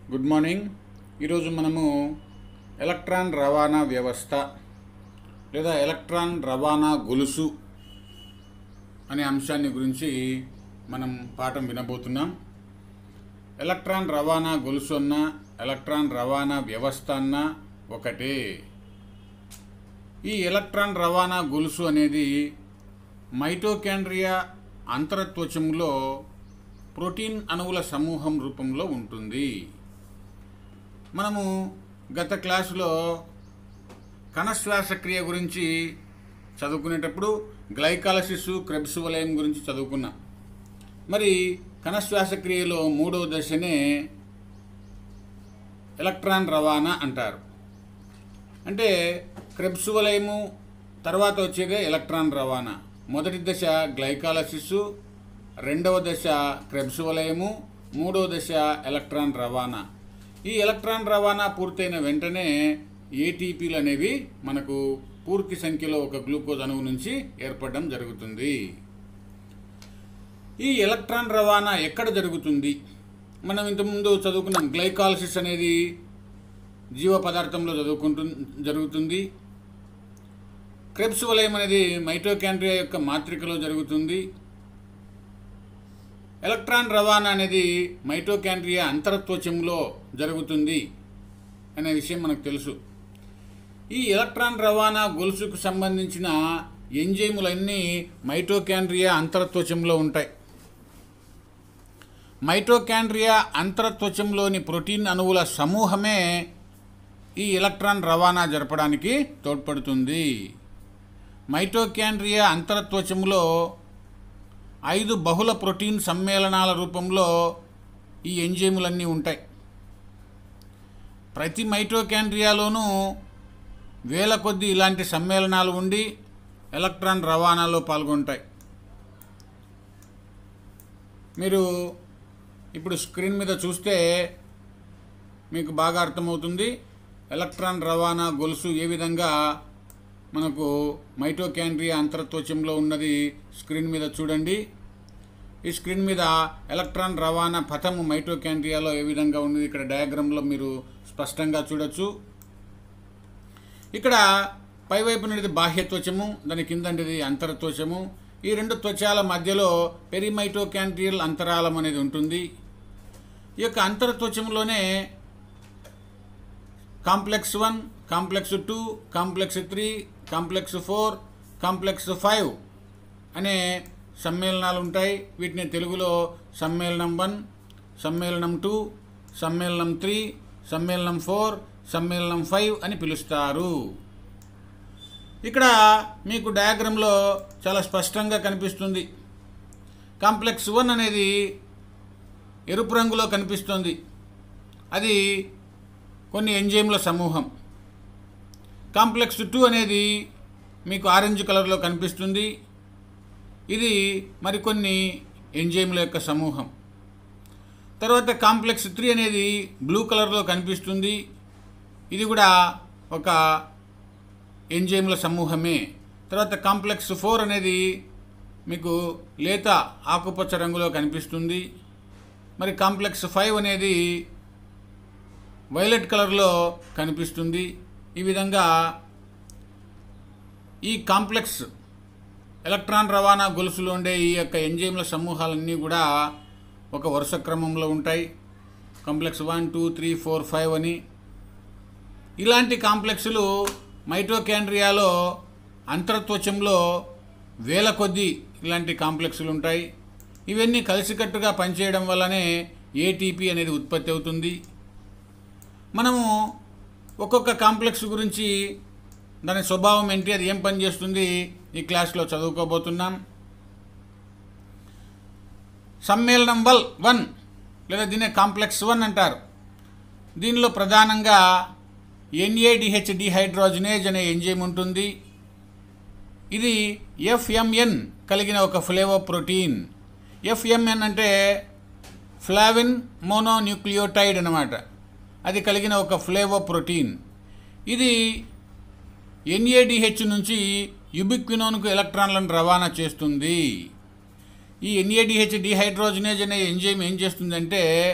Good morning ఈరోజు మనము electron రవాణా వ్యవస్థ లేదా ఎలక్ట్రాన్ రవాణా గొలుసు అనే అంశాన్ని గురించి మనం పాఠం వినబోతున్నాం ఎలక్ట్రాన్ రవాణా గొలుసు అన్న ఎలక్ట్రాన్ రవాణా వ్యవస్థ అన్న ఒకటే ఈ ఎలక్ట్రాన్ రవాణా గొలుసు అనేది మైటోకాండ్రియా అంతరత్వచంలో ప్రోటీన్ అణువుల సమూహం రూపంలో ఉంటుంది మనము గత క్లాసులో కణశ్వాసక్రియ గురించి చదువుకునేటప్పుడు గ్లైకాలసిస్ క్రెబ్స్ వలయం గురించి చదువుకున్నాం మరి కణశ్వాసక్రియలో మూడో దశనే ఎలక్ట్రాన్ రవాణా అంటారు అంటే క్రెబ్స్ వలయము తర్వాత వచ్చేదే ఎలక్ట్రాన్ రవాణా మొదటి దశ గ్లైకాలసిస్ రెండవ దశ క్రెబ్స్ వలయము మూడవ దశ ఎలక్ట్రాన్ రవాణా ఈ ఎలక్ట్రాన్ రవాణా పూర్తయిన వెంటనే ఏటీపీలు అనేవి మనకు పూర్తి సంఖ్యలో ఒక గ్లూకోజ్ అణువు నుంచి ఏర్పడడం జరుగుతుంది ఈ ఎలక్ట్రాన్ రవాణా ఎక్కడ జరుగుతుంది మనం ఇంతకుముందు చదువుకున్నాం గ్లైకాలసిస్ అనేది జీవ పదార్థంలో చదువుకుంటు జరుగుతుంది క్రెబ్స్ వలయం అనేది మైటోకాండ్రియా యొక్క మాత్రికలో జరుగుతుంది ఎలక్ట్రాన్ రవాణా అనేది మైటోకాండ్రియా అంతరత్వచంలో జరుగుతుంది అనే విషయం మనకు తెలుసు ఈ ఎలక్ట్రాన్ రవాణా గొలుసుకు సంబంధించిన ఎంజైములన్నీ మైటోకాండ్రియా అంతరత్వచంలో ఉంటాయి మైటోకాండ్రియా అంతరత్వచంలోని ప్రోటీన్ అణువుల సమూహమే ఈ ఎలక్ట్రాన్ రవాణా జరపడానికి తోడ్పడుతుంది మైటోకాండ్రియా అంతరత్వచంలో ఐదు బహుళ ప్రోటీన్ సమ్మేళనాల రూపంలో ఈ ఎంజైములన్నీ ఉంటాయి ప్రతి మైటోకాండ్రియాలోనూ వేల కొద్ది ఇలాంటి సమ్మేళనాలు ఉండి ఎలక్ట్రాన్ రవాణాలో పాల్గొంటాయి మీరు ఇప్పుడు స్క్రీన్ మీద చూస్తే మీకు బాగా అర్థమవుతుంది ఎలక్ట్రాన్ రవాణా గొలుసు ఏ విధంగా మనకు మైటోకాండ్రియా అంతరత్వచంలో ఉన్నది స్క్రీన్ మీద చూడండి ఈ స్క్రీన్ మీద ఎలక్ట్రాన్ రవాణా పథము మైటోకాండ్రియాలో ఏ విధంగా ఉన్నది ఇక్కడ డయాగ్రామ్లో మీరు స్పష్టంగా చూడొచ్చు ఇక్కడ పైవైపు నుండి బాహ్య త్వచము దాని కిందంటిది అంతరత్వచము ఈ రెండు త్వచాల మధ్యలో పెరిమైటోకాండ్రియల్ అంతరాలం అనేది ఉంటుంది ఈ యొక్క అంతరత్వచంలోనే complex one complex two complex three complex four complex five అనే సమ్మేళనాలు ఉంటాయి వీటిని తెలుగులో సమ్మేళనం వన్ సమ్మేళనం టూ సమ్మేళనం త్రీ సమ్మేళనం ఫోర్ సమ్మేళనం ఫైవ్ అని పిలుస్తారు ఇక్కడ మీకు డయాగ్రామ్లో చాలా స్పష్టంగా కనిపిస్తుంది కాంప్లెక్స్ వన్ అనేది ఎరుపు రంగులో కనిపిస్తుంది అది కొన్ని ఎంజైమ్ల సమూహం కాంప్లెక్స్ టూ అనేది మీకు ఆరెంజ్ కలర్లో కనిపిస్తుంది ఇది మరికొన్ని ఎంజైమ్ల యొక్క సమూహం తర్వాత కాంప్లెక్స్ త్రీ అనేది బ్లూ కలర్లో కనిపిస్తుంది ఇది కూడా ఒక ఎంజైమ్ల సమూహమే తర్వాత కాంప్లెక్స్ ఫోర్ అనేది మీకు లేత ఆకుపచ్చ రంగులో కనిపిస్తుంది మరి కాంప్లెక్స్ ఫైవ్ అనేది వైలెట్ కలర్లో కనిపిస్తుంది ఈ విధంగా ఈ కాంప్లెక్స్ ఎలక్ట్రాన్ రవాణా గొలుసులో ఉండే ఈ యొక్క ఎంజైమ్ల సమూహాలన్నీ కూడా ఒక వరుస క్రమంలో ఉంటాయి complex one two three four five అని ఇలాంటి కాంప్లెక్స్లు మైటోకాండ్రియాలో అంతరత్వచంలో వేల కొద్దీ ఇలాంటి కాంప్లెక్స్లు ఉంటాయి ఇవన్నీ కలిసికట్టుగా పనిచేయడం వల్లనే ఏటీపీ అనేది ఉత్పత్తి అవుతుంది మనము ఒక్కొక్క కాంప్లెక్స్ గురించి దాని స్వభావం ఏంటి అది ఏం పని చేస్తుంది ఈ క్లాస్లో చదువుకోబోతున్నాం సమ్మేళనం వల్ వన్ లేదా దీనే కాంప్లెక్స్ వన్ అంటారు దీనిలో ప్రధానంగా ఎన్ఏడిహెచ్ డిహైడ్రోజనేజ్ అనే ఎంజైమ్ ఉంటుంది ఇది ఎఫ్ఎంఎన్ కలిగిన ఒక ఫ్లేవో ప్రోటీన్ ఎఫ్ఎంఎన్ అంటే ఫ్లావిన్ మోనోన్యూక్లియోటైడ్ అనమాట అది కలిగిన ఒక ఫ్లేవో ప్రోటీన్ ఇది ఎన్ఏడిహెచ్ నుంచి యుబిక్వినోన్కు ఎలక్ట్రాన్లను రవాణా చేస్తుంది ఈ ఎన్ఏడిహెచ్ డిహైడ్రోజనేజ్ అనే ఎంజైమ్ ఏం చేస్తుందంటే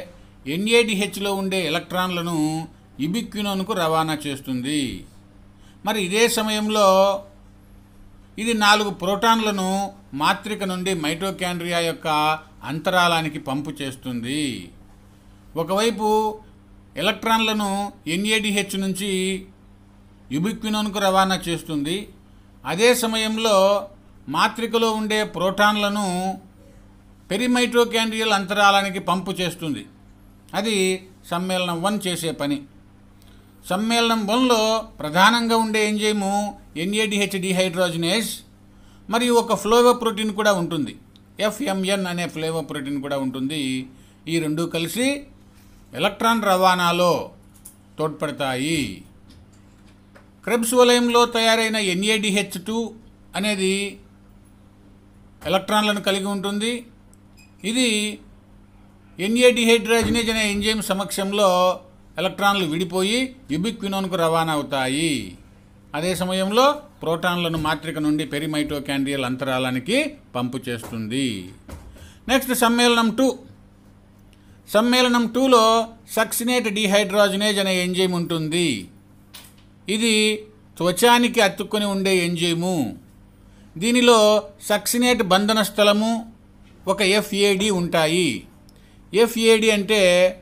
ఎన్ఏడిహెచ్లో ఉండే ఎలక్ట్రాన్లను ఇబిక్వినోన్కు రవాణా చేస్తుంది మరి ఇదే సమయంలో ఇది నాలుగు ప్రోటాన్లను మాత్రిక నుండి మైటోకాండ్రియా యొక్క అంతరాలానికి పంపు చేస్తుంది ఒకవైపు ఎలక్ట్రాన్లను ఎన్ఏడిహెచ్ నుంచి యుబిక్వినోన్కు రవాణా చేస్తుంది అదే సమయంలో మాత్రికలో ఉండే ప్రోటాన్లను పెరిమైటోకాండ్రియల్ అంతరాలానికి పంపు చేస్తుంది అది సమ్మేళనం వన్ చేసే పని సమ్మేళనం వన్లో ప్రధానంగా ఉండే ఎంజైము ఎన్ఏడిహెచ్ డిహైడ్రోజనేజ్ మరియు ఒక ఫ్లోవో ప్రోటీన్ కూడా ఉంటుంది ఎఫ్ఎంఎన్ అనే ఫ్లేవో ప్రోటీన్ కూడా ఉంటుంది ఈ రెండు కలిసి ఎలక్ట్రాన్ రవాణాలో తోడ్పడతాయి క్రెబ్స్ వలయంలో తయారైన ఎన్ఏడిహెచ్ టూ అనేది ఎలక్ట్రాన్లను కలిగి ఉంటుంది ఇది ఎన్ఏడిహైడ్రోజనేజ్ అనే ఎంజైమ్ సమక్షంలో ఎలక్ట్రాన్లు విడిపోయి యుబిక్వినోన్కు రవాణా అవుతాయి అదే సమయంలో ప్రోటాన్లను మాత్రిక నుండి పెరిమైటోకాండ్రియల్ అంతరాలానికి పంపు చేస్తుంది నెక్స్ట్ సమ్మేళనం టూ సమ్మేళనం టూలో సక్సినేట్ డిహైడ్రోజనేజ్ అనే ఎంజైమ్ ఉంటుంది ఇది త్వచానికి అతుక్కొని ఉండే ఎంజైము దీనిలో సక్సినేట్ బంధన స్థలము ఒక ఎఫ్ఏడి ఉంటాయి ఎఫ్ఏడి అంటే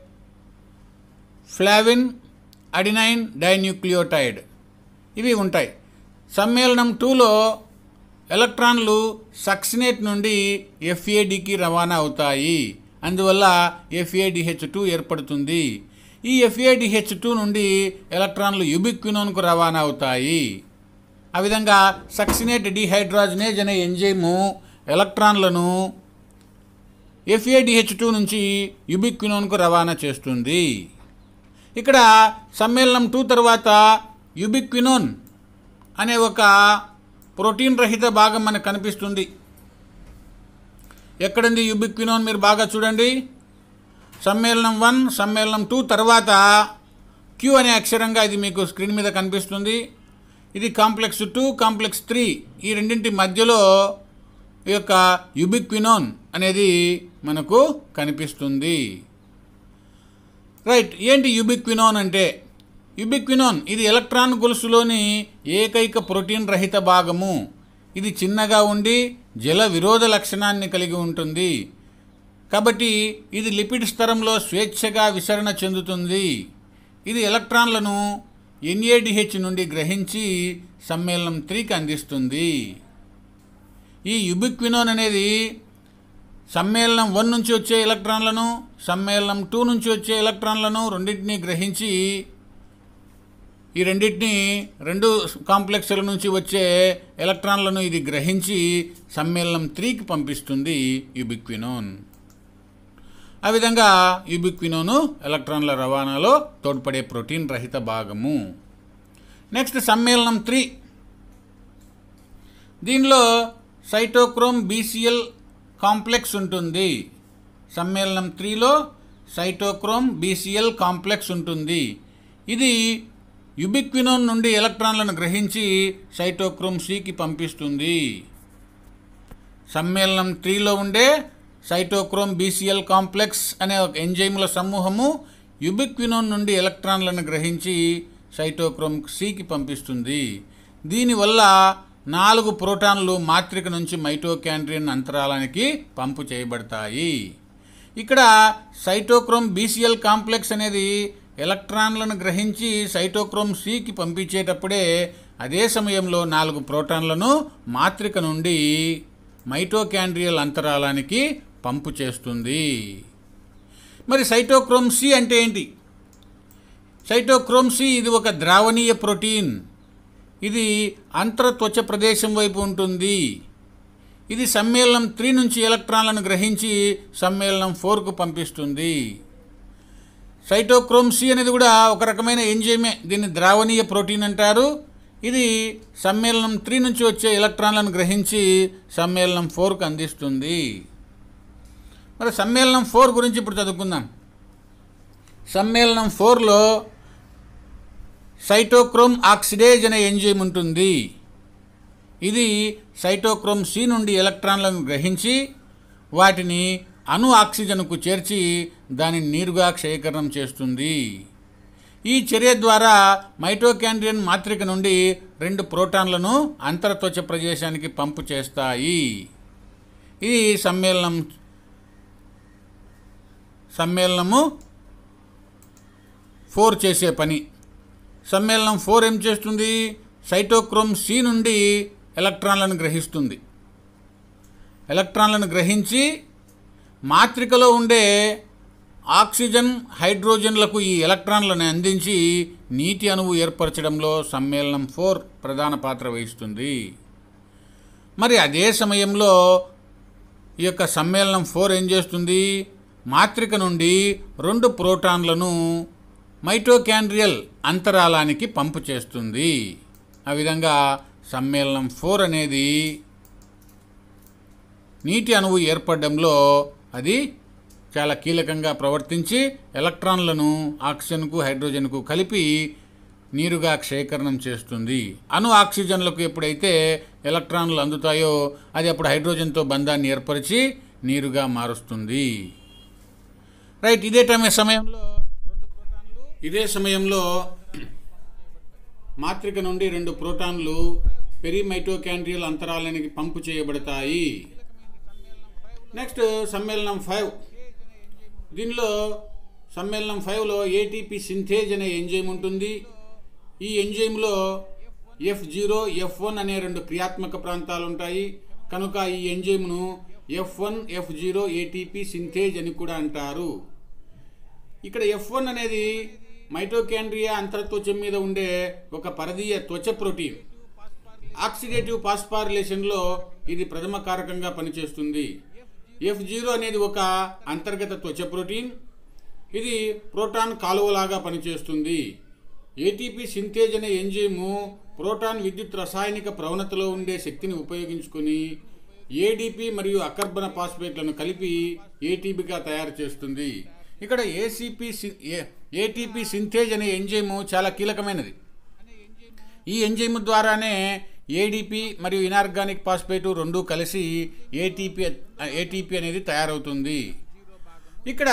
ఫ్లావిన్ అడినైన్ డైన్యూక్లియోటైడ్ ఇవి ఉంటాయి సమ్మేళనం టూలో ఎలక్ట్రాన్లు సక్సినేట్ నుండి ఎఫ్ఏడికి రవాణా అవుతాయి అందువల్ల ఎఫ్ఏడిహెచ్ టూ ఏర్పడుతుంది ఈ ఎఫ్ఏడిహెచ్ టూ నుండి ఎలక్ట్రాన్లు యుబిక్వినోన్కు రవాణా అవుతాయి ఆ విధంగా సక్సినేట్ డిహైడ్రోజనేజ్ అనే ఎంజైము ఎలక్ట్రాన్లను ఎఫ్ఏడిహెచ్ టూ నుంచి యుబిక్వినోన్కు రవాణా చేస్తుంది ఇక్కడ సమ్మేళనం టూ తర్వాత యుబిక్వినోన్ అనే ఒక ప్రోటీన్ రహిత భాగం మనకు కనిపిస్తుంది ఎక్కడుంది యుబిక్వినోన్ మీరు బాగా చూడండి సమ్మేళనం వన్ సమ్మేళనం టూ తర్వాత క్యూ అనే అక్షరంగా ఇది మీకు స్క్రీన్ మీద కనిపిస్తుంది ఇది కాంప్లెక్స్ టూ కాంప్లెక్స్ త్రీ ఈ రెండింటి మధ్యలో ఈ యొక్క యుబిక్వినోన్ అనేది మనకు కనిపిస్తుంది రైట్ ఏంటి యుబిక్వినోన్ అంటే యుబిక్వినోన్ ఇది ఎలక్ట్రాన్ గొలుసులోని ఏకైక ప్రోటీన్ రహిత భాగము ఇది చిన్నగా ఉండి జల విరోధ లక్షణాన్ని కలిగి ఉంటుంది కాబట్టి ఇది లిపిడ్ స్తరంలో స్వేచ్ఛగా విసరణ చెందుతుంది ఇది ఎలక్ట్రాన్లను ఎన్ఏడిహెచ్ నుండి గ్రహించి సమ్మేళనం త్రీకి అందిస్తుంది ఈ యుబిక్వినోన్ అనేది సమ్మేళనం వన్ నుంచి వచ్చే ఎలక్ట్రాన్లను సమ్మేళనం టూ నుంచి వచ్చే ఎలక్ట్రాన్లను రెండింటినీ గ్రహించి ఈ రెండింటిని రెండు కాంప్లెక్స్ల నుంచి వచ్చే ఎలక్ట్రాన్లను ఇది గ్రహించి సమ్మేళనం త్రీకి పంపిస్తుంది యుబిక్వినోన్ ఆ విధంగా యుబిక్వినోను ఎలక్ట్రాన్ల రవాణాలో తోడ్పడే ప్రోటీన్ రహిత భాగము నెక్స్ట్ సమ్మేళనం త్రీ దీనిలో సైటోక్రోమ్ బీసీఎల్ కాంప్లెక్స్ ఉంటుంది సమ్మేళనం త్రీలో సైటోక్రోమ్ బీసీఎల్ కాంప్లెక్స్ ఉంటుంది ఇది యుబిక్వినోన్ నుండి ఎలక్ట్రాన్లను గ్రహించి సైటోక్రోమ్ సికి పంపిస్తుంది సమ్మేళనం త్రీలో ఉండే సైటోక్రోమ్ బీసీఎల్ కాంప్లెక్స్ అనే ఒక ఎంజైముల సమూహము యుబిక్వినోన్ నుండి ఎలక్ట్రాన్లను గ్రహించి సైటోక్రోమ్ సికి పంపిస్తుంది దీనివల్ల నాలుగు ప్రోటాన్లు మాత్రిక నుంచి మైటోకాండ్రియన్ అంతరాలానికి పంపు చేయబడతాయి ఇక్కడ సైటోక్రోమ్ బీసీఎల్ కాంప్లెక్స్ అనేది ఎలక్ట్రాన్లను గ్రహించి సైటోక్రోమ్ సికి పంపించేటప్పుడే అదే సమయంలో నాలుగు ప్రోటాన్లను మాత్రిక నుండి మైటోకాండ్రియల్ అంతరాలానికి పంపు చేస్తుంది మరి సైటోక్రోమ్ సి అంటే ఏంటి సైటోక్రోమ్ సి ఇది ఒక ద్రావణీయ ప్రోటీన్ ఇది అంతరత్వచ ప్రదేశం వైపు ఉంటుంది ఇది సమ్మేళనం త్రీ నుంచి ఎలక్ట్రాన్లను గ్రహించి సమ్మేళనం ఫోర్కు పంపిస్తుంది సైటోక్రోమ్ సి అనేది కూడా ఒక రకమైన ఎంజైమే దీన్ని ద్రావణీయ ప్రోటీన్ అంటారు ఇది సమ్మేళనం త్రీ నుంచి వచ్చే ఎలక్ట్రాన్లను గ్రహించి సమ్మేళనం ఫోర్కు అందిస్తుంది మరి సమ్మేళనం ఫోర్ గురించి ఇప్పుడు చదువుకుందాం సమ్మేళనం ఫోర్లో సైటోక్రోమ్ ఆక్సిడేజ్ అనే ఎంజైమ్ ఉంటుంది ఇది సైటోక్రోమ్ సి నుండి ఎలక్ట్రాన్లను గ్రహించి వాటిని అణు ఆక్సిజన్కు చేర్చి దానిని నీరుగా క్షయకరణం చేస్తుంది ఈ చర్య ద్వారా మైటోకాండ్రియన్ మాత్రిక నుండి రెండు ప్రోటాన్లను అంతరత్వచ ప్రదేశానికి పంపు చేస్తాయి ఇది సమ్మేళనం సమ్మేళనము ఫోర్ చేసే పని సమ్మేళనం ఫోర్ ఏం చేస్తుంది సైటోక్రోమ్ సి నుండి ఎలక్ట్రాన్లను గ్రహిస్తుంది ఎలక్ట్రాన్లను గ్రహించి మాత్రికలో ఉండే ఆక్సిజన్ హైడ్రోజన్లకు ఈ ఎలక్ట్రాన్లను అందించి నీటి అణువు ఏర్పరచడంలో సమ్మేళనం ఫోర్ ప్రధాన పాత్ర వహిస్తుంది మరి అదే సమయంలో ఈ యొక్క సమ్మేళనం ఫోర్ ఏం చేస్తుంది మాత్రిక నుండి రెండు ప్రోటాన్లను మైటోకాండ్రియల్ అంతరాలానికి పంపు చేస్తుంది ఆ విధంగా సమ్మేళనం ఫోర్ అనేది నీటి అణువు ఏర్పడడంలో అది చాలా కీలకంగా ప్రవర్తించి ఎలక్ట్రాన్లను ఆక్సిజన్కు హైడ్రోజన్కు కలిపి నీరుగా క్షయకరణం చేస్తుంది అణు ఆక్సిజన్లకు ఎప్పుడైతే ఎలక్ట్రాన్లు అందుతాయో అది అప్పుడు హైడ్రోజన్తో బంధాన్ని ఏర్పరిచి నీరుగా మారుస్తుంది రైట్ ఇదే టైం సమయంలో రెండు ప్రోటాన్లు ఇదే సమయంలో మాత్రిక నుండి రెండు ప్రోటాన్లు పెరిమైటోకాండ్రియల్ అంతరాలనికి పంపు చేయబడతాయి నెక్స్ట్ సమ్మేళనం ఫైవ్ దీనిలో సమ్మేళనం ఫైవ్లో ఏటీపీ సింథేజ్ అనే ఎంజైమ్ ఉంటుంది ఈ ఎంజైమ్లో ఎఫ్ జీరో ఎఫ్ వన్ అనే రెండు క్రియాత్మక ప్రాంతాలు ఉంటాయి కనుక ఈ ఎంజైమ్ను F one F zero ATP synthase అని కూడా అంటారు ఇక్కడ ఎఫ్ వన్ అనేది మైటోకాండ్రియా అంతర్త్వచం మీద ఉండే ఒక పరదీయ త్వచ ప్రోటీన్ ఆక్సిడేటివ్ పాస్పారిలేషన్లో ఇది ప్రథమ కారకంగా పనిచేస్తుంది ఎఫ్ జీరో అనేది ఒక అంతర్గత త్వచ ప్రోటీన్ ఇది ప్రోటాన్ కాలువలాగా పనిచేస్తుంది ఏటీపీ సింథేజ్ అనే ఎంజైము ప్రోటాన్ విద్యుత్ రసాయనిక ప్రవణతలో ఉండే శక్తిని ఉపయోగించుకొని ఏడిపి మరియు అకర్బన పాస్పేట్లను కలిపి ఏటీపీగా తయారు చేస్తుంది ఇక్కడ ఏసీపీ ఏటీపీ సింథేజ్ అనే ఎంజైము చాలా కీలకమైనది ఈ ఎంజైమ్ ద్వారానే ఏడిపి మరియు ఇనార్గానిక్ ఫాస్ఫేట్ రెండు కలిసి ఏటీపీ ఏటీపీ అనేది తయారవుతుంది ఇక్కడ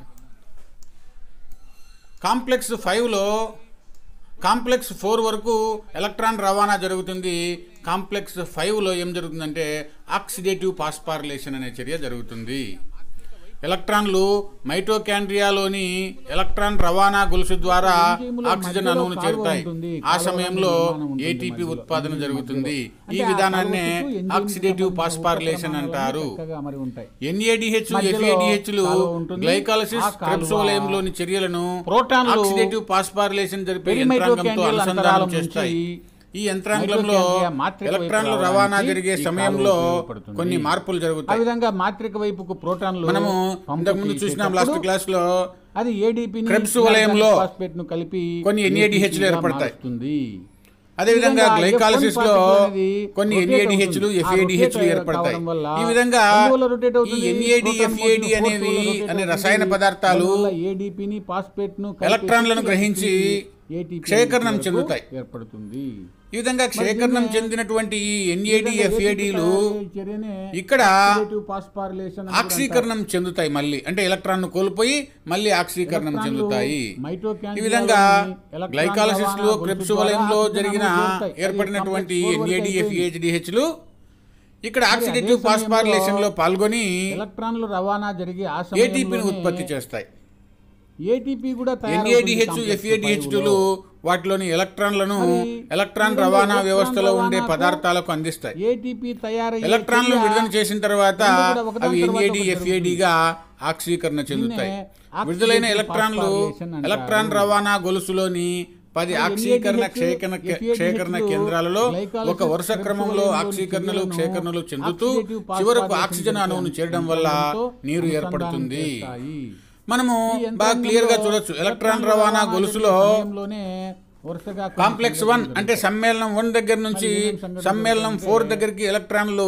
కాంప్లెక్స్ ఫైవ్లో కాంప్లెక్స్ ఫోర్ వరకు ఎలక్ట్రాన్ రవాణా జరుగుతుంది కాంప్లెక్స్ ఫైవ్లో ఏం జరుగుతుందంటే ఆక్సిడేటివ్ పాస్పారిలేషన్ అనే చర్య జరుగుతుంది ఎలక్ట్రాన్లు మైటోకాండ్రియాలోని ఎలక్ట్రాన్ రవాణా గొలుసు ద్వారా ఆక్సిజన్ అణువును చేరుతాయి ఆ సమయంలో ఏటీపీ ఉత్పాదన జరుగుతుంది ఈ విధానాన్నే ఆక్సిడేటివ్ పాస్పారిలేషన్ అంటారు మరి ఉంటాయి ఎన్ఏడిహెచ్ మధ్యలో ఎఫ్ఏడిహెచ్లు కాలువ ఉంటుంది. గ్లైకాలసిస్ ఆ కాలువ క్రెప్సోలయంలోని చర్యలను ప్రోటాన్లు ఆక్సిడేటివ్ పాస్పారిలేషన్ జరిపే పెరిమైటోకాండ్రియల్ యంత్రాంగంతో అనుసంధానం అంతరాలం చేస్తాయి నుంచి ఈ యంత్రాంగంలో మైటోకాండ్రియా మాత్రిక వైపు ఎలక్ట్రాన్లు రావడానికి రవాణా జరిగే ఈ కాలువ సమయంలో ఉపయోగపడుతుంది. కొన్ని మార్పులు ఆ జరుగుతాయి విధంగా మాత్రిక వైపుకు ప్రోటాన్లు మనము పంపు ఇంతకుముందు చూసినాం లాస్ట్ చేసేటప్పుడు క్లాస్ లో అది ఏడీపీ క్రెబ్స్ వలయంలో ఫాస్ఫేట్ ను కలిపి కొన్ని NADH లు ATP గా ఏర్పడతాయి. మారుస్తుంది. అదే విధంగా ఈ విధంగా గ్లైకాలసిస్ F1 లో పార్టికల్ అనేది కొన్ని rotate ఎన్ఏడిహెచ్లు అవుతుంది. ఆ ఎఫ్ఏడిహెచ్లు rotate ఏర్పడతాయి కావడం వల్ల ఈ విధంగా ఎందువల్ల rotate ఈ అవుతుంది? ఎన్ఏడి ప్రోటాన్ ఎఫ్ఏడి మోడ్లో అనేవి force వల్ల rotate అనే అవుతుంది. రసాయన పదార్థాలు దానివల్ల ADP ని ఫాస్ఫేట్ ను కలిపి ఎలక్ట్రాన్లను గ్రహించి ATP క్షయకరణం వరకు చెందుతాయి. ఏర్పడుతుంది ఈ విధంగా క్షయకరణం చెందినటువంటి ఈ ఎన్ఏడి ఎఫ్ఏడిలు ఇక్కడ ఆక్సీకరణం చెందుతాయి మళ్ళీ అంటే ఎలక్ట్రాన్ ను కోల్పోయి మళ్ళీ ఆక్సీకరణం చెందుతాయి ఈ విధంగా గ్లైకాలసిస్ లో క్రెప్స్ వలయంలో జరిగిన ఏర్పడినటువంటి ఎన్ఏడి ఎఫ్ఏహెచ్డిహెచ్లు ఇక్కడ ఆక్సిడేటివ్ ఫాస్ఫారిలేషన్ లో పాల్గొని ఎలక్ట్రాన్లు రవాణా జరిగి ఆ ఏటీపీని సమయంలోనే ఉత్పత్తి చేస్తాయి ఏటీపీ కూడా ఎన్ఏడిహెచ్ ఎఫ్ఏడిహెచ్లు వాటిలోని ఎలక్ట్రాన్లను ఎలక్ట్రాన్ రవాణా వ్యవస్థలో ఉండే పదార్థాలకు అందిస్తాయి ఏటీపీ తయారయ్యే ఎలక్ట్రాన్లు చర్య విడుదల చేసిన తర్వాత రెండు కూడా ఒకదాని అవి తర్వాత ఎన్ఏడి ఒకటి ఎఫ్ఏడిగా ఆక్సీకరణ చెందుతాయి దీన్నే విడుదలైన oxidative ఎలక్ట్రాన్లు phosphorylation అంటారు. ఎలక్ట్రాన్ రవాణా గొలుసులోని పది మరి ఆక్సీకరణ NADH, క్షయకరణ FADH క్షయకరణ లు కేంద్రాలలో glycolysis ఒక వరుస క్రమంలో క్రిప్టోఫైల్లోని ఆక్సీకరణలు చర్యలను క్షయకరణలు చెందుతూ oxidative చివరకు phosphorylation ఆక్సిజన్ అణువును చేరడం వల్ల యంత్రంతో నీరు అనుసంధానం ఏర్పడుతుంది చేస్తాయి. మనము ఈ బాగా యంత్రాంగంలో క్లియర్ గా చూడొచ్చు ఎలక్ట్రాన్ రవాణా గొలుసులో సమయంలోనే వరుసగా కొన్ని కాంప్లెక్స్ వన్ సంఘటనలు అంటే సమ్మేళనం వన్ దగ్గర నుంచి మరి ఏమేం సంఘటనలు సమ్మేళనం జరుగుతాయంటే ఫోర్ దగ్గరికి ఎలక్ట్రాన్లు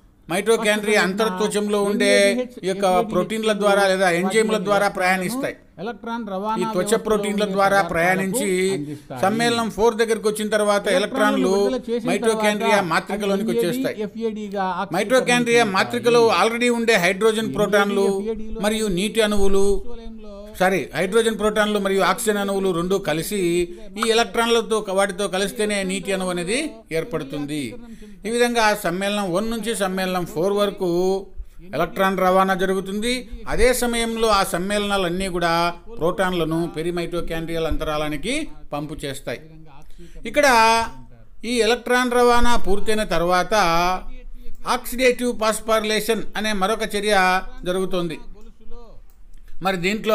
మైటోకాండ్రియా ఫస్ట్ అంతర్త్వచంలో ఉండే NADH, ఈ యొక్క FADH ప్రోటీన్ల ద్వారా లేదా ఎంజైమ్ల ద్వారా ప్రయాణిస్తాయి ఎలక్ట్రాన్ రవాణా ఈ త్వచ వ్యవస్థలో ప్రోటీన్ల ఉండే ద్వారా పదార్థాలకు ప్రయాణించి అందిస్తాయి. సమ్మేళనం ఫోర్ దగ్గరికి వచ్చిన తర్వాత ఎలక్ట్రాన్లు విడుదల చేసిన మైటోకాండ్రియా తర్వాత మాత్రికలోనికి అది వచ్చేస్తాయి FAD గా మైటోకాండ్రియా ఆక్సీకరణ మాత్రికలో ఆల్రెడీ ఉండే హైడ్రోజన్ ప్రోటాన్లు మరియు నీటి అణువులు చెందుతాయి. సారీ హైడ్రోజన్ ప్రోటాన్లు మరియు ఆక్సిజన్ అణువులు రెండు కలిసి ఈ ఎలక్ట్రాన్లతో వాటితో కలిస్తేనే నీటి అణువు అనేది ఏర్పడుతుంది ఈ విధంగా సమ్మేళనం వన్ నుంచి సమ్మేళనం ఫోర్ వరకు ఎలక్ట్రాన్ రవాణా జరుగుతుంది అదే సమయంలో ఆ సమ్మేళనాలన్నీ కూడా ప్రోటాన్లను పెరిమైటోకాండ్రియల్ అంతరాలానికి పంపు చేస్తాయి ఇక్కడ ఈ ఎలక్ట్రాన్ రవాణా పూర్తయిన తర్వాత ఆక్సిడేటివ్ పాస్పారిలేషన్ అనే మరొక చర్య జరుగుతుంది మరి దీంట్లో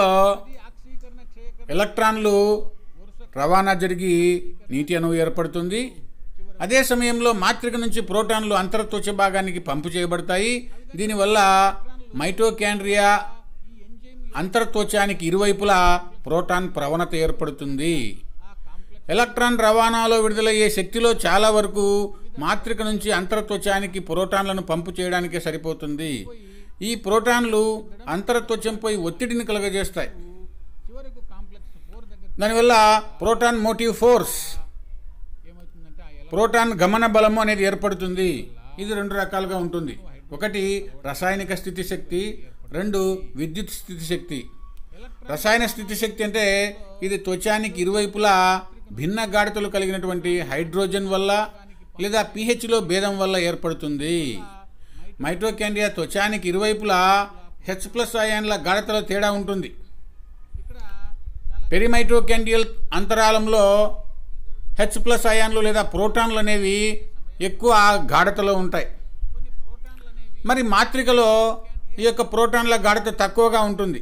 ఎలక్ట్రాన్లు రవాణా జరిగి నీటి అణువు ఏర్పడుతుంది అదే సమయంలో మాత్రిక నుంచి ప్రోటాన్లు అంతర్త్వచ భాగానికి పంపు చేయబడతాయి దీనివల్ల మైటోకాండ్రియా అంతర్త్వచానికి ఇరువైపులా ప్రోటాన్ ప్రవణత ఏర్పడుతుంది ఎలక్ట్రాన్ రవాణాలో విడుదలయ్యే శక్తిలో చాలా వరకు మాత్రిక నుంచి అంతర్త్వచానికి ప్రోటాన్లను పంపు చేయడానికి సరిపోతుంది ఈ ప్రోటాన్లు అంతర్త్వచంపై ఒత్తిడిని కలుగజేస్తాయి చివరకు కాంప్లెక్స్ ఫోర్ దగ్గర దానివల్ల ప్రోటాన్ మోటివ్ ఫోర్స్ ఏమవుతుందంటే ఆ ప్రోటాన్ గమన బలము అనేది ఏర్పడుతుంది ఇది రెండు రకాలుగా ఉంటుంది ఒకటి రసాయనిక స్థితి శక్తి రెండు విద్యుత్ స్థితి శక్తి రసాయన స్థితి శక్తి అంటే ఇది త్వచానికి ఇరువైపులా భిన్న గాఢతలు కలిగినటువంటి హైడ్రోజన్ వల్ల లేదా పీహెచ్లో భేదం వల్ల ఏర్పడుతుంది మైటోకాండ్రియా త్వచానికి ఇరువైపులా హెచ్ ప్లస్ అయాన్ల గాఢతలో తేడా ఉంటుంది ఇక్కడ చాలా పెరిమైటోకాండియల్ అంతరాలంలో హెచ్ ప్లస్ అయాన్లు లేదా ప్రోటాన్లు అనేవి ఎక్కువ గాఢతలో ఉంటాయి కొన్ని ప్రోటాన్లు అనేవి మరి మాత్రికలో ఈ యొక్క ప్రోటాన్ల గాఢత తక్కువగా ఉంటుంది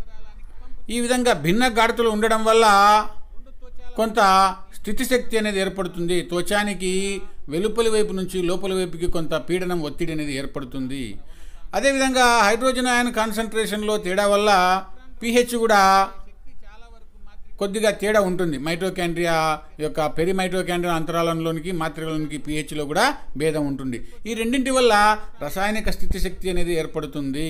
ఈ విధంగా భిన్న గాఢతలు ఉండడం వల్ల కొంత స్థితిశక్తి అనేది ఏర్పడుతుంది త్వచానికి వెలుపలి వైపు నుంచి లోపలి వైపుకి కొంత పీడనం ఒత్తిడి అనేది ఏర్పడుతుంది అదేవిధంగా హైడ్రోజన్ అయాన్ కాన్సన్ట్రేషన్లో తేడా వల్ల పిహెచ్ కూడా శక్తి చాలా వరకు మాత్రం కొద్దిగా తేడా ఉంటుంది మైటోకాండ్రియా యొక్క పెరిమైటోకాండ్రియా అంతరాలంలోనికి మాత్రికలోనికి పిహెచ్లో కూడా భేదం ఉంటుంది ఈ రెండింటి వల్ల రసాయనిక స్థితి శక్తి అనేది ఏర్పడుతుంది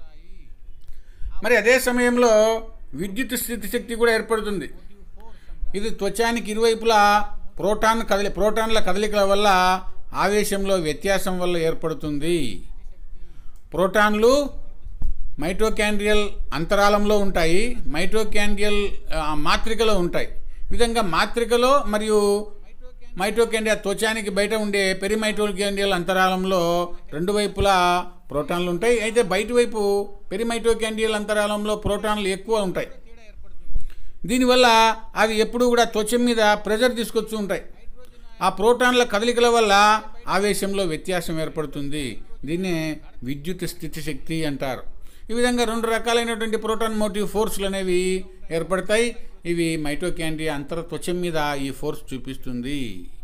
మరి అదే సమయంలో విద్యుత్ స్థితి శక్తి కూడా ఏర్పడుతుంది ఇది త్వచానికి ఇరువైపులా ప్రోటాన్ కదలి ప్రోటాన్ల కదలికల వల్ల ఆవేశంలో వ్యత్యాసం వల్ల ఏర్పడుతుంది ప్రోటాన్లు మైటోకాండ్రియల్ అంతరాలంలో ఉంటాయి మైటోకాండ్రియల్ ఆ, మాత్రికలో ఉంటాయి ఈ విధంగా మాత్రికలో మరియు మైటోకాండ్రియా త్వచానికి బయట ఉండే పెరిమైటోకాండ్రియల్ అంతరాలంలో రెండు వైపులా ప్రోటాన్లు ఉంటాయి అయితే బయట వైపు పెరిమైటోకాండ్రియల్ అంతరాలంలో ప్రోటాన్లు ఎక్కువ ఉంటాయి దీనివల్ల అవి ఎప్పుడూ కూడా త్వచం మీద ప్రెజర్ తీసుకొచ్చి ఉంటాయి ఆ ప్రోటాన్ల కదలికల వల్ల ఆవేశంలో వ్యత్యాసం ఏర్పడుతుంది దీన్నే విద్యుత్ స్థితి శక్తి అంటారు ఈ విధంగా రెండు రకాలైనటువంటి ప్రోటాన్ మోటివ్ ఫోర్స్లు అనేవి ఏర్పడతాయి ఇవి మైటోకాండ్రియా అంతర త్వచం మీద ఈ ఫోర్స్ చూపిస్తుంది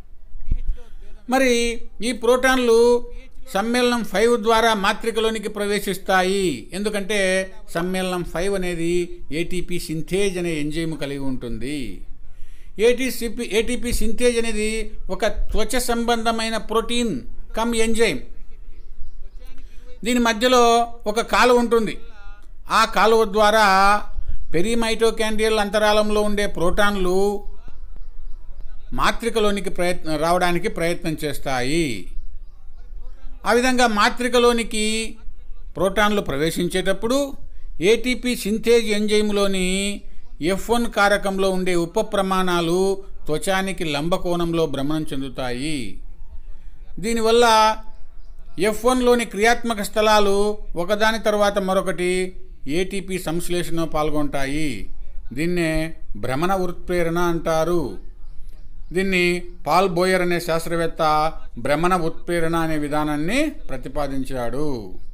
మరి ఈ ప్రోటాన్లు సమ్మేళనం ఫైవ్ ద్వారా మాత్రికలోనికి ప్రవేశిస్తాయి ఎందుకంటే సమ్మేళనం ఫైవ్ అనేది ఏటీపీ సింథేజ్ అనే ఎంజైమ్ కలిగి ఉంటుంది ఏటీసీపీ ఏటీపీ సింథేజ్ అనేది ఒక త్వచ సంబంధమైన ప్రోటీన్ కమ్ ఎంజైమ్ దీని మధ్యలో ఒక కాలువ ఉంటుంది ఆ కాలువ ద్వారా పెరిమైటోకాండ్రియల్ అంతరాలంలో ఉండే ప్రోటాన్లు మాత్రికలోనికి ప్రయత్న రావడానికి ప్రయత్నం చేస్తాయి ఆ విధంగా మాత్రికలోనికి ప్రోటాన్లు ప్రవేశించేటప్పుడు ఏటీపీ సింథేజ్ ఎంజైమ్లోని ఎఫ్ వన్ కారకంలో ఉండే ఉప ప్రమాణాలు త్వచానికి లంబకోణంలో భ్రమణం చెందుతాయి దీనివల్ల ఎఫ్ వన్లోని క్రియాత్మక స్థలాలు ఒకదాని తర్వాత మరొకటి ఏటీపీ సంశ్లేషణ పాల్గొంటాయి దీన్నే భ్రమణ ఉత్ప్రేరణ అంటారు దీన్ని పాల్ బోయర్ అనే శాస్త్రవేత్త భ్రమణ ఉత్ప్రేరణ అనే విధానాన్ని ప్రతిపాదించాడు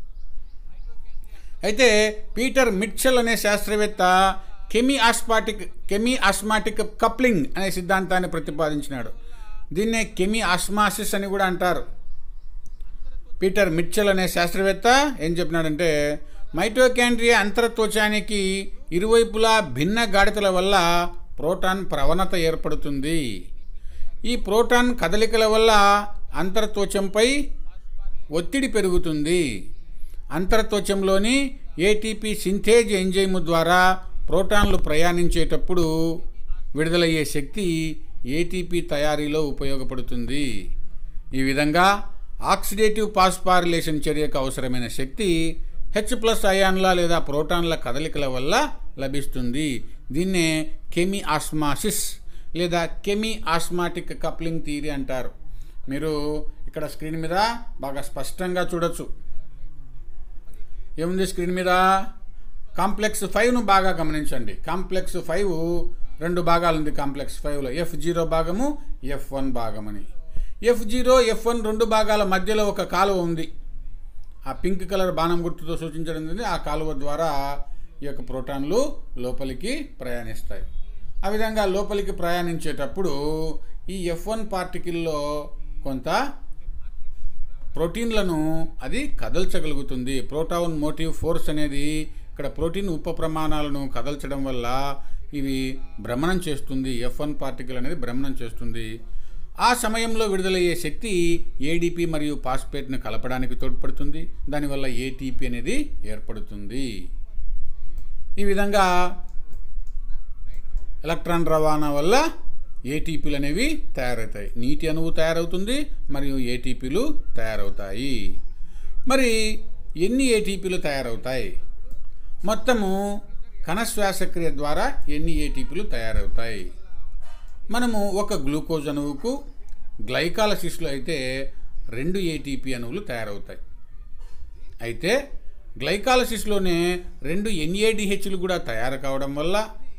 అయితే పీటర్ మిట్చెల్ అనే శాస్త్రవేత్త chemiosmotic chemiosmotic coupling అనే సిద్ధాంతాన్ని ప్రతిపాదించినాడు దీన్నే కెమీ ఆస్మాసిస్ అని కూడా అంటారు పీటర్ మిట్చెల్ అనే శాస్త్రవేత్త ఏం చెప్పినాడంటే మైటోకాండ్రియా అంతరత్వచానికి ఇరువైపులా భిన్న గాఢతల వల్ల ప్రోటాన్ ప్రవణత ఏర్పడుతుంది ఈ ప్రోటాన్ కదలికల వల్ల అంతర్త్వచంపై ఒత్తిడి పెరుగుతుంది అంతర్త్వచంలోని ఏటీపీ సింథేజ్ ఎంజైమ్ ద్వారా ప్రోటాన్లు ప్రయాణించేటప్పుడు విడుదలయ్యే శక్తి ఏటీపీ తయారీలో ఉపయోగపడుతుంది ఈ విధంగా ఆక్సిడేటివ్ పాస్పారిలేషన్ చర్యకు అవసరమైన శక్తి హెచ్ ప్లస్ అయాన్ల లేదా ప్రోటాన్ల కదలికల వల్ల లభిస్తుంది దీన్నే కెమి ఆస్మాసిస్ లేదా కెమి ఆస్మాటిక్ కప్లింగ్ థియరీ అంటారు మీరు ఇక్కడ స్క్రీన్ మీద బాగా స్పష్టంగా చూడొచ్చు ఏముంది స్క్రీన్ మీద కాంప్లెక్స్ ఫైవ్ను బాగా గమనించండి కాంప్లెక్స్ ఫైవ్ రెండు భాగాలు ఉంది కాంప్లెక్స్ ఫైవ్లో ఎఫ్ జీరో భాగము ఎఫ్ వన్ భాగం అని ఎఫ్ జీరో ఎఫ్ వన్ రెండు భాగాల మధ్యలో ఒక కాలువ ఉంది ఆ పింక్ కలర్ బాణం గుర్తుతో సూచించడం జరిగింది ఆ కాలువ ద్వారా ఈ యొక్క ప్రోటాన్లు లోపలికి ప్రయాణిస్తాయి ఆ విధంగా లోపలికి ప్రయాణించేటప్పుడు ఈ ఎఫ్ వన్ పార్టికల్లో కొంత ప్రోటీన్లను అది కదల్చగలుగుతుంది ప్రోటాన్ మోటివ్ ఫోర్స్ అనేది ఇక్కడ ప్రోటీన్ ఉప ప్రమాణాలను కదల్చడం వల్ల ఇవి భ్రమణం చేస్తుంది ఎఫ్ వన్ పార్టికల్ అనేది భ్రమణం చేస్తుంది ఆ సమయంలో విడుదలయ్యే శక్తి ఏడిపి మరియు పాస్పేట్ను కలపడానికి తోడ్పడుతుంది దానివల్ల ఏటీపీ అనేది ఏర్పడుతుంది ఈ విధంగా ఎలక్ట్రాన్ రవాణా వల్ల ఏటీపీలు అనేవి తయారవుతాయి నీటి అణువు తయారవుతుంది మరియు ఏటీపీలు తయారవుతాయి మరి ఎన్ని ఏటీపీలు తయారవుతాయి మొత్తము కణ శ్వాసక్రియ ద్వారా ఎన్ని ఏటీపీలు తయారవుతాయి మనము ఒక గ్లూకోజ్ అణువుకు గ్లైకాలసిస్లో అయితే రెండు ఏటీపీ అణువులు తయారవుతాయి అయితే గ్లైకాలసిస్లోనే రెండు ఎన్ఏడిహెచ్లు కూడా తయారు కావడం వల్ల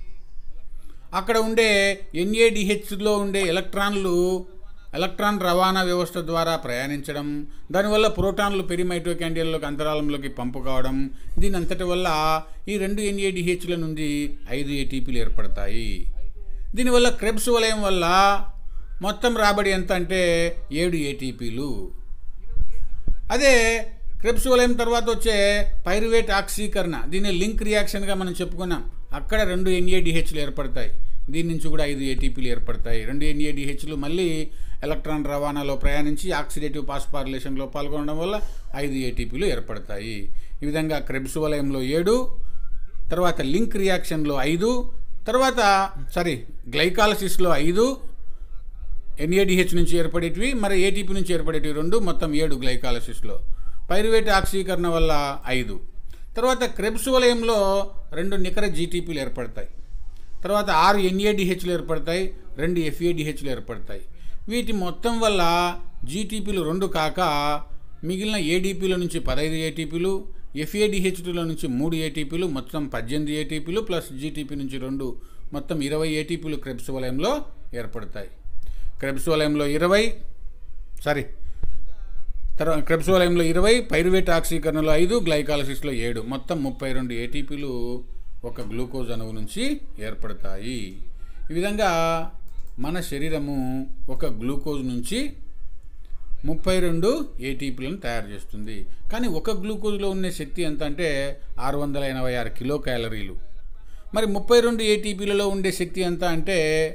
అక్కడ ఉండే ఎన్ఏడిహెచ్లో ఉండే ఎలక్ట్రాన్లు ఎలక్ట్రాన్ రవాణా వ్యవస్థ ద్వారా ప్రయాణించడం దానివల్ల ప్రోటాన్లు పెరిమైటోకాండియల్లోకి అంతరాలంలోకి పంపు కావడం దీని అంతటి వల్ల ఈ రెండు ఎన్ఏడిహెచ్ల నుండి ఐదు ఏటీపీలు ఏర్పడతాయి దీనివల్ల క్రెబ్స్ వలయం వల్ల మొత్తం రాబడి ఎంత అంటే ఏడు ఏటీపీలు అదే క్రెబ్స్ వలయం తర్వాత వచ్చే పైరువేట్ ఆక్సీకరణ దీన్ని లింక్ రియాక్షన్గా మనం చెప్పుకున్నాం అక్కడ రెండు ఎన్ఏడిహెచ్లు ఏర్పడతాయి దీని నుంచి కూడా ఐదు ఏటీపీలు ఏర్పడతాయి రెండు ఎన్ఏడిహెచ్లు మళ్ళీ ఎలక్ట్రాన్ రవాణాలో ప్రయాణించి ఆక్సిడేటివ్ పాస్పారిలేషన్లో పాల్గొనడం వల్ల ఐదు ఏటీపీలు ఏర్పడతాయి ఈ విధంగా క్రెబ్స్ వలయంలో ఏడు తర్వాత లింక్ రియాక్షన్లో ఐదు తర్వాత సారీ గ్లైకాలసిస్లో ఐదు ఎన్ఏడిహెచ్ నుంచి ఏర్పడేటివి మరి ఏటీపీ నుంచి ఏర్పడేటివి రెండు మొత్తం ఏడు గ్లైకాలసిస్లో పైరువేట్ ఆక్సీకరణ వల్ల ఐదు తర్వాత క్రెబ్స్ వలయంలో రెండు నికర జీటీపీలు ఏర్పడతాయి తర్వాత ఆరు ఎన్ఏడిహెచ్లు ఏర్పడతాయి రెండు ఎఫ్ఏడిహెచ్లు ఏర్పడతాయి వీటి మొత్తం వల్ల జీటీపీలు రెండు కాక మిగిలిన ఏడీపీల నుంచి పదహైదు ఏటీపీలు ఎఫ్ఏడిహెచ్లో నుంచి మూడు ఏటీపీలు మొత్తం పద్దెనిమిది ఏటీపీలు ప్లస్ జీటీపీ నుంచి రెండు మొత్తం ఇరవై ఏటీపీలు క్రెబ్స్ వలయంలో ఏర్పడతాయి క్రెబ్స్ వలయంలో ఇరవై సారీ తర్వాత క్రెబ్స్ వలయంలో ఇరవై పైరువేట్ ఆక్సీకరణలో ఐదు గ్లైకాలసిస్లో ఏడు మొత్తం ముప్పై రెండు ఏటీపీలు ఒక గ్లూకోజ్ అణువు నుంచి ఏర్పడతాయి ఈ విధంగా మన శరీరము ఒక గ్లూకోజ్ నుంచి ముప్పై రెండు ఏటీపీలను తయారు చేస్తుంది కానీ ఒక గ్లూకోజ్లో ఉన్న శక్తి ఎంత అంటే ఆరు వందల ఎనభై ఆరు కిలో క్యాలరీలు మరి ముప్పై రెండు ఏటీపీలలో ఉండే శక్తి ఎంత అంటే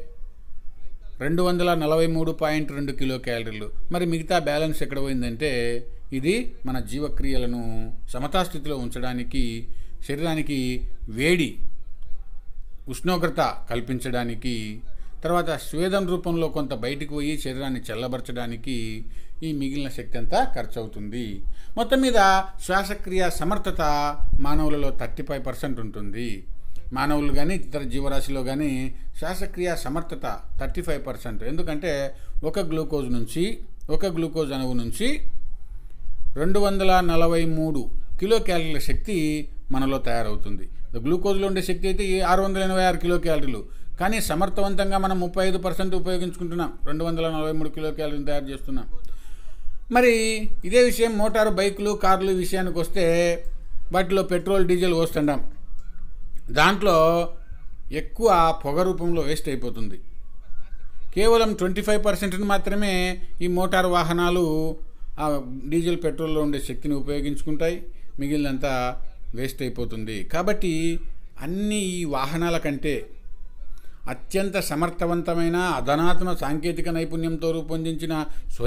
రెండు వందల నలభై మూడు పాయింట్ రెండు కిలో క్యాలరీలు మరి మిగతా బ్యాలెన్స్ ఎక్కడ పోయిందంటే ఇది మన జీవక్రియలను సమతాస్థితిలో ఉంచడానికి శరీరానికి వేడి ఉష్ణోగ్రత కల్పించడానికి తర్వాత స్వేదం రూపంలో కొంత బయటికి పోయి శరీరాన్ని చల్లబరచడానికి ఈ మిగిలిన శక్తి అంతా ఖర్చు అవుతుంది మొత్తం మీద శ్వాసక్రియ సమర్థత మానవులలో థర్టీ ఫైవ్ పర్సెంట్ ఉంటుంది మానవులు కానీ ఇతర జీవరాశిలో కానీ శ్వాసక్రియ సమర్థత థర్టీ ఫైవ్ పర్సెంట్ ఎందుకంటే ఒక గ్లూకోజ్ నుంచి ఒక గ్లూకోజ్ అణువు నుంచి రెండు వందల నలభై మూడు కిలో క్యాలరీల శక్తి మనలో తయారవుతుంది గ్లూకోజ్లో ఉండే శక్తి అయితే ఈ ఆరు వందల ఎనభై ఆరు కిలో క్యాలరీలు కానీ సమర్థవంతంగా మనం ముప్పై ఐదు పర్సెంట్ ఉపయోగించుకుంటున్నాం రెండు వందల నలభై మూడు కిలో క్యాలరీలు తయారు చేస్తున్నాం మరి ఇదే విషయం మోటారు బైకులు కార్లు విషయానికి వస్తే వాటిలో పెట్రోల్ డీజిల్ పోస్తుంటాం దాంట్లో ఎక్కువ పొగ రూపంలో వేస్ట్ అయిపోతుంది కేవలం ట్వంటీ ఫైవ్ పర్సెంట్ని మాత్రమే ఈ మోటార్ వాహనాలు ఆ డీజిల్ పెట్రోల్లో ఉండే శక్తిని ఉపయోగించుకుంటాయి మిగిలినంతా వేస్ట్ అయిపోతుంది కాబట్టి అన్ని ఈ వాహనాల కంటే అత్యంత సమర్థవంతమైన అధనాతన సాంకేతిక నైపుణ్యంతో రూపొందించిన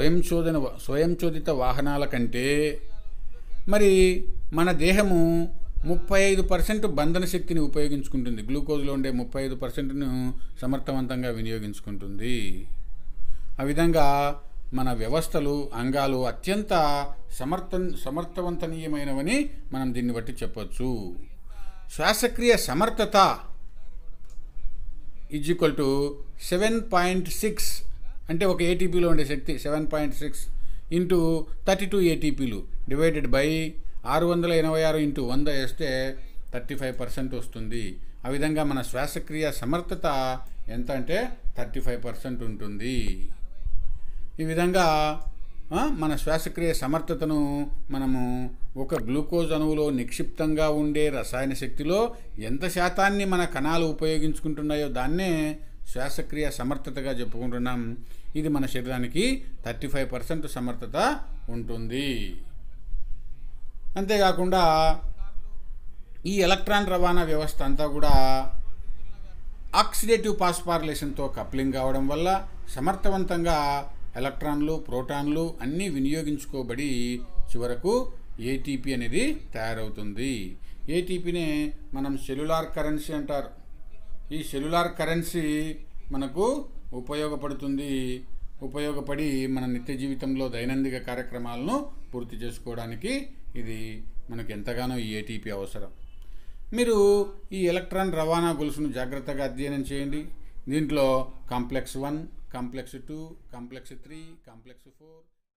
స్వయంశోధన స్వయంచోదిత వాహనాల కంటే మరి మన దేహము ముప్పై ఐదు పర్సెంట్ బంధన శక్తిని ఉపయోగించుకుంటుంది గ్లూకోజ్లో ఉండే ముప్పై ఐదు పర్సెంట్ను సమర్థవంతంగా వినియోగించుకుంటుంది ఆ విధంగా మన వ్యవస్థలు అంగాలు అత్యంత సమర్థ సమర్థవంతనీయమైనవని మనం దీన్ని బట్టి చెప్పొచ్చు శ్వాసక్రియ సమర్థత is equal to seven point six అంటే ఒక ఏటీపీలో ఉండే శక్తి seven point six into thirty two ఏటీపీలు డివైడెడ్ బై ఆరు వందల ఎనభై ఆరు ఇంటూ వంద వేస్తే థర్టీ ఫైవ్ పర్సెంట్ వస్తుంది ఆ విధంగా మన శ్వాసక్రియ సమర్థత ఎంత అంటే థర్టీ ఫైవ్ పర్సెంట్ ఉంటుంది ఈ విధంగా ఆ, మన శ్వాసక్రియ సమర్థతను మనము ఒక గ్లూకోజ్ అణువులో నిక్షిప్తంగా ఉండే రసాయన శక్తిలో ఎంత శాతాన్ని మన కణాలు ఉపయోగించుకుంటున్నాయో దాన్నే శ్వాసక్రియ సమర్థతగా చెప్పుకుంటున్నాం ఇది మన శరీరానికి థర్టీ ఫైవ్ పర్సెంట్ సమర్థత ఉంటుంది అంతేకాకుండా ఈ ఎలక్ట్రాన్ రవాణా వ్యవస్థ అంతా కూడా ఆక్సిడేటివ్ పాస్పార్లేషన్తో కప్లింగ్ కావడం వల్ల సమర్థవంతంగా ఎలక్ట్రాన్లు ప్రోటాన్లు అన్నీ వినియోగించుకోబడి చివరకు ఏటీపీ అనేది తయారవుతుంది ఏటీపీనే మనం సెల్యులార్ కరెన్సీ అంటారు ఈ సెల్యులార్ కరెన్సీ మనకు ఉపయోగపడుతుంది ఉపయోగపడి మన నిత్య జీవితంలో దైనందిక కార్యక్రమాలను పూర్తి చేసుకోవడానికి ఇది మనకు ఎంతగానో ఈ ఏటీపీ అవసరం మీరు ఈ ఎలక్ట్రాన్ రవాణా గొలుసును జాగ్రత్తగా అధ్యయనం చేయండి దీంట్లో complex one complex two complex three complex four